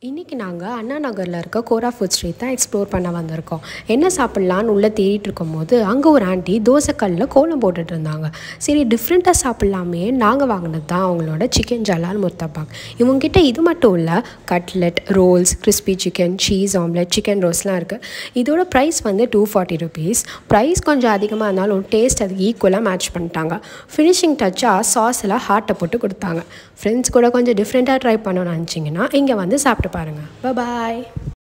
இன்றைக்கி நாங்கள் அண்ணா நகரில் இருக்க கோரா ஃபுட் ஸ்ட்ரீட் தான் எக்ஸ்ப்ளோர் பண்ண வந்திருக்கோம் என்ன சாப்பிட்லான்னு உள்ளே தேடிட்டு இருக்கும்போது அங்கே ஒரு ஆண்டி தோசைக்கல்லில் கோலம் போட்டுட்டு இருந்தாங்க சரி டிஃப்ரெண்ட்டாக சாப்பிட்லாமே நாங்கள் வாங்கினது தான் அவங்களோட சிக்கன் ஜலால் முர்த்தபாக் இவங்ககிட்ட இது மட்டும் இல்லை cutlet rolls crispy chicken cheese omelette chicken ரோஸ்லாம் இருக்குது இதோட ப்ரைஸ் வந்து டூ ஃபார்ட்டி ருபீஸ் ப்ரைஸ் கொஞ்சம் அதிகமாக இருந்தாலும் டேஸ்ட் அதுக்கு ஈக்குவலாக மேட்ச் பண்ணிட்டாங்க ஃபினிஷிங் டச்சாக சாஸில் ஹார்ட்டை போட்டு கொடுத்தாங்க ஃப்ரெண்ட்ஸ் கூட கொஞ்சம் டிஃப்ரெண்ட்டாக ட்ரை பண்ணணும்னு நினச்சிங்கன்னா இங்கே வந்து சாப்பிட்டு பாருங்கள் பாய்